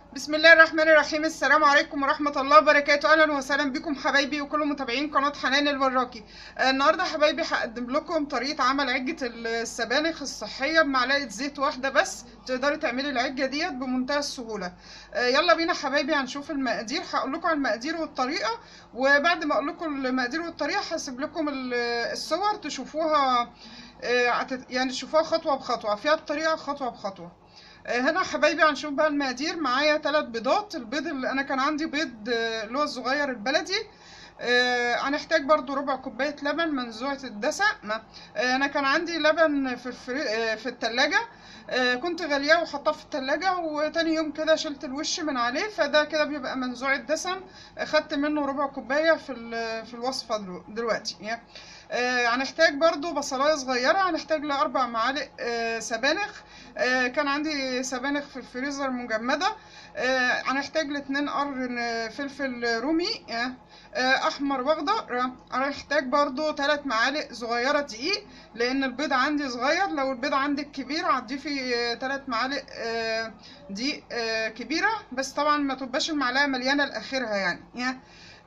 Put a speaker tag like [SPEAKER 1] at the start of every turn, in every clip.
[SPEAKER 1] بسم الله الرحمن الرحيم السلام عليكم ورحمة الله وبركاته أهلا وسهلا بكم حبايبي وكل متابعين قناة حنان الوراكي آه، النهاردة حبايبي هقدم لكم طريقة عمل عجة السبانخ الصحية بمعلقة زيت واحدة بس تقدري تعملي العجة ديت بمنتهى السهولة آه، يلا بينا حبايبي هنشوف المقادير هقول لكم على المقادير والطريقة وبعد ما اقول لكم المقادير والطريقة هسيب لكم ال- الصور تشوفوها آه، هتت- يعني تشوفوها خطوة بخطوة فيها الطريقة خطوة بخطوة آه، هنا حبايبي هنشوف بقى المقادير معايا ثلاث بيضات البيض اللي انا كان عندي بيض آه، اللي هو الصغير البلدي آه، هنحتاج برضو ربع كوباية لبن منزوعة الدسم آه، انا كان عندي لبن في الفري... آه، في التلاجة آه، كنت غلياه وحطاه في التلاجة وتاني يوم كده شلت الوش من عليه فده كده بيبقى منزوع الدسم اخدت منه ربع كوباية في ال- في الوصفة دلو- دلوقتي يعني. آه، هنحتاج برضو بصلاية صغيرة هنحتاج لأربع معالق آه، سبانخ آه، كان عندي سبانخ في الفريزر مجمدة آه، هنحتاج لاتنين قرن فلفل رومي آه، آه، أحمر وأخضر آه، هنحتاج برضو تلات معالق صغيرة دقيق لأن البيض عندي صغير لو البيض عندك كبير هتضيفي آه، تلات معالق آه، دقيق آه، كبيرة بس طبعا ما تبقاش المعلقة مليانة لآخرها يعني يعني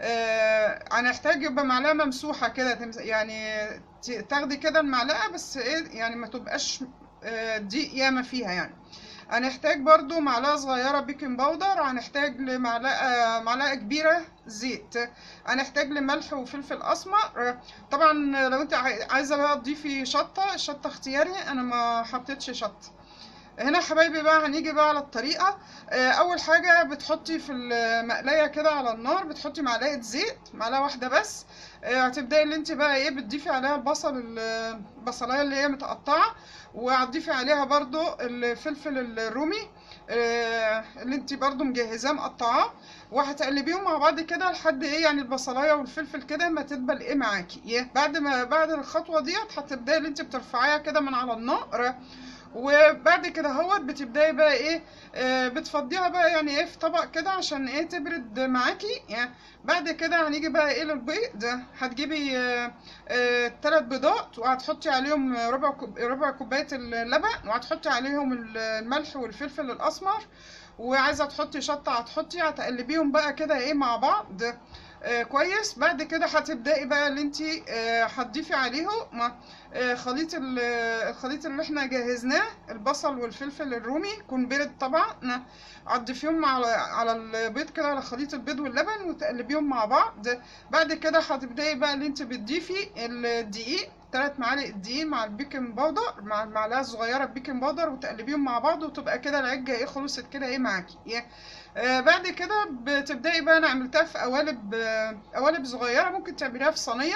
[SPEAKER 1] آه، هنحتاج يبقى معلقة ممسوحة كده تمس- يعني ت- تاخدي كده المعلقة بس ايه يعني ما تبقاش آه، دقيق ياما فيها يعني هنحتاج برضو معلقة صغيرة بيكنج باودر هنحتاج لمعلقة معلقة كبيرة زيت هنحتاج لملح وفلفل أسمر طبعا لو انت عاي- عايزة بقى تضيفي شطة الشطة اختياري انا ما حطيتش شطة هنا يا حبايبي بقى هنيجي بقى على الطريقة آه، أول حاجة بتحطي في المقلاية كده على النار بتحطي معلقة زيت معلقة واحدة بس آه، هتبدأي اللي انت بقى ايه بتضيفي عليها البصل ال- البصلاية اللي هي متقطعة وهتضيفي عليها برضو الفلفل الرومي آه، اللي انت برضو مجهزاه مقطعاه وهتقلبيهم مع بعض كده لحد ايه يعني البصلايه والفلفل كده ما تدبل ايه معاكي ايه بعد ما بعد الخطوه ديت هتبداي اللي انت بترفعيها كده من على النار وبعد كده اهوت بتبداي بقى ايه آه بتفضيها بقى يعني ايه في طبق كده عشان ايه تبرد معاكي يعني بعد كده هنيجي بقى ايه للبيض هتجيبي آه آه تلات بيضات وهتحطي عليهم ربع كوب ربع كوبايه اللبن وهتحطي عليهم الملح والفلفل الاسمر وعايزه تحطي شطه هتحطي هتقلبيهم بقى كده ايه مع بعض آه كويس بعد كده هتبداي بقى اللي انت آه هتضيفي عليهم مع- آه خليط ال- الخليط اللي احنا جهزناه البصل والفلفل الرومي يكون بارد طبعا هتضيفيهم على على البيض كده على خليط البيض واللبن وتقلبيهم مع بعض بعد كده هتبداي بقى اللي انت بتضيفي الدقيق ثلاث معالق دقيق مع البيكنج باودر مع المعلقه الصغيره البيكنج باودر وتقلبيهم مع بعض وتبقى كده العجه ايه خلصت كده ايه معاكي ايه آه بعد كده بتبداي بقى انا عملتها في قوالب آه قوالب صغيره ممكن تعمليها في صينيه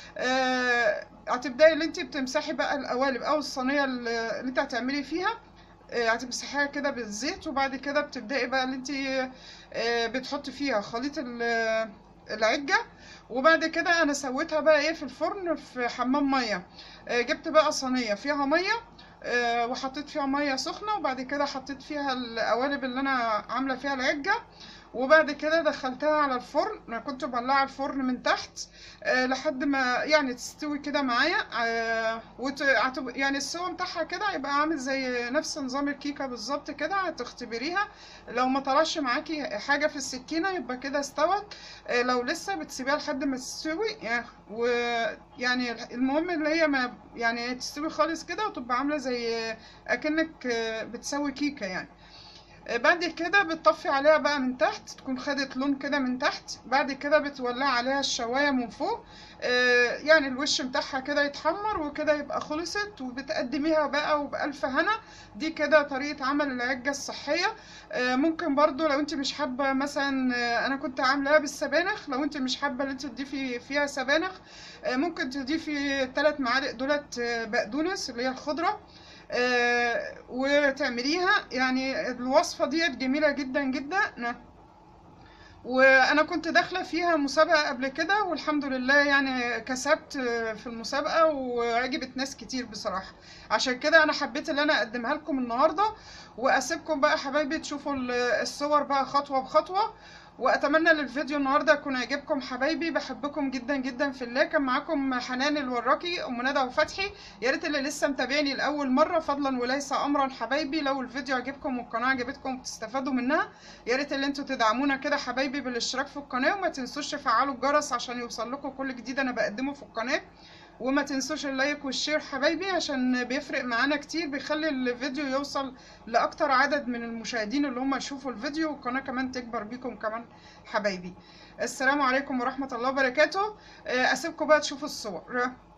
[SPEAKER 1] آه هتبداي اللي انت بتمسحي بقى القوالب او الصينيه اللي اللي انت هتعملي فيها آه، هتمسحيها كده بالزيت وبعد كده بتبدأي بقى اللي انت آه، بتحطي فيها خليط ال- العجة وبعد كده انا سويتها بقى ايه في الفرن في حمام مية آه، جبت بقى صينية فيها مية آه، وحطيت فيها مية سخنة وبعد كده حطيت فيها القوالب اللي انا عاملة فيها العجة وبعد كده دخلتها على الفرن انا كنت مولعه الفرن من تحت آه لحد ما يعني تستوي كده معايا آه وت... هتب- يعني السوا بتاعها كده هيبقى عامل زي نفس نظام الكيكه بالظبط كده هتختبريها لو ما طلعش معاكي حاجه في السكينه يبقى كده استوت آه لو لسه بتسيبيها لحد ما تستوي يعني ويعني المهم اللي هي ما يعني تستوي خالص كده وتبقى عامله زي اكنك آه، بتسوي كيكه يعني آه، بعد كده بتطفي عليها بقى من تحت تكون خدت لون كده من تحت بعد كده بتولع عليها الشواية من فوق آه، يعني الوش بتاعها كده يتحمر وكده يبقى خلصت وبتقدميها بقى وبألف هنا دي كده طريقة عمل العجة الصحية آه، ممكن برضو لو انت مش حابة مثلا آه، انا كنت عاملاها بالسبانخ لو انت مش حابة ان انت تضيفي فيها سبانخ آه، ممكن تضيفي ثلاث معالق دولت آه، بقدونس اللي هي الخضرة آه، وتعمليها يعني الوصفة ديت جميلة جدا جدا وانا كنت داخله فيها مسابقه قبل كده والحمد لله يعني كسبت في المسابقه وعجبت ناس كتير بصراحه عشان كده انا حبيت ان انا اقدمها لكم النهارده واسيبكم بقى حبايبي تشوفوا ال- الصور بقى خطوه بخطوه واتمنى للفيديو النهارده يكون عجبكم حبايبي بحبكم جدا جدا في الله كان معاكم حنان الوراكي ام ندى وفتحي يا ريت اللي لسه متابعني لاول مره فضلا وليس امرا حبايبي لو الفيديو عجبكم والقناه عجبتكم وتستفادوا منها يا ريت اللي انتوا تدعمونا كده حبايبي بالاشتراك في القناه وما تنسوش تفعلوا الجرس عشان يوصل لكم كل جديد انا بقدمه في القناه وما تنسوش اللايك والشير حبايبي عشان بيفرق معانا كتير بيخلي الفيديو يوصل لاكتر عدد من المشاهدين اللي هم يشوفوا الفيديو والقناه كمان تكبر بيكم كمان حبايبي السلام عليكم ورحمه الله وبركاته اسيبكم بقى تشوفوا الصور